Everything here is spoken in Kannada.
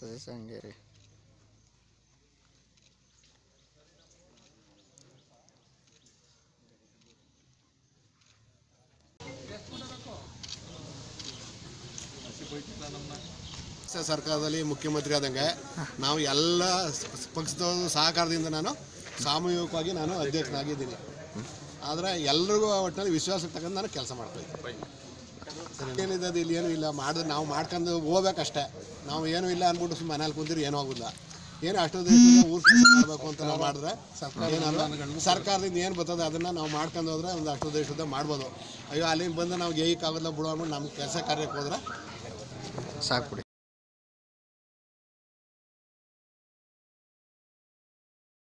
ಸದಸ್ಯ ಹಂಗೆ ರೀ ಸ- ಸರ್ಕಾರದಲ್ಲಿ ಮುಖ್ಯಮಂತ್ರಿ ಆದಂಗೆ ನಾವು ಎಲ್ಲ ಸ- ಪಕ್ಷದ ಸಹಕಾರದಿಂದ ನಾನು ಸಾಮೂಹಿಕವಾಗಿ ನಾನು ಅಧ್ಯಕ್ಷನಾಗಿದ್ದೀನಿ ಆದರೆ ಎಲ್ರಿಗೂ ಒಟ್ಟಿನಲ್ಲಿ ವಿಶ್ವಾಸ ತಗೊಂಡು ನಾನು ಕೆಲಸ ಮಾಡ್ತಾ ಇದ್ದೀನಿ ಏನಿದೆ ಅದು ಇಲ್ಲಿ ಏನೂ ಇಲ್ಲ ಮಾಡಿದ್ರೆ ನಾವು ಮಾಡ್ಕೊಂಡು ಹೋಗ್ಬೇಕಷ್ಟೇ ನಾವು ಏನೂ ಇಲ್ಲ ಅಂದ್ಬಿಟ್ಟು ಸುಮ್ಮನೆ ಮನೇಲಿ ಕುಂತಿರಿ ಏನೂ ಆಗೋದಿಲ್ಲ ಏನು ಅಷ್ಟು ದೇಶದಿಂದ ಊರ್ ಕೆಲಸ ಮಾಡಬೇಕು ಅಂತ ನಾವು ಮಾಡಿದ್ರೆ ಏನಲ್ಲ ಸರ್ಕಾರದಿಂದ ಏನು ಬರ್ತದೆ ಅದನ್ನು ನಾವು ಮಾಡ್ಕೊಂಡು ಹೋದ್ರೆ ಒಂದು ಅಷ್ಟು ದೇಶದ ಮಾಡ್ಬೋದು ಅಯ್ಯೋ ಅಲ್ಲಿಂದ ಬಂದು ನಾವು ಗೇಯಕ್ಕಾಗೋದಿಲ್ಲ ಬಿಡೋ ಅಂದ್ಬಿಟ್ಟು ನಮ್ಮ ಕೆಲಸ ಕಾರ್ಯಕ್ಕೆ ಹೋದ್ರೆ ಸಾಕು ಬಿಡಿ